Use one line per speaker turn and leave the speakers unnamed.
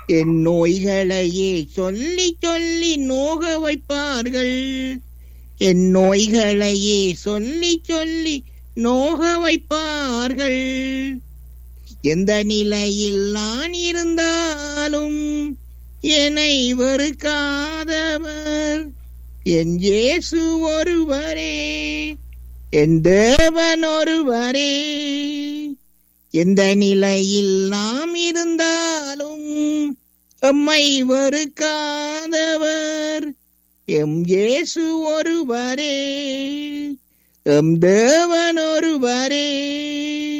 என் நோய்களையே சொல்லி சொல்லி நோக வைப்பார்கள் என் நோய்களையே சொல்லி சொல்லி நோக வைப்பார்கள் எந்த நிலையில் நான் இருந்தாலும் என்னை வெறுக்காதவர் என் இயேசு ஒருவரே என் தேவன் ஒருவரே எந்த நிலையில் நாம் இருந்தாலும் எம்மை வெறுக்காதவர் எம் இயேசு ஒருவரே எம் தேவன் ஒருவரே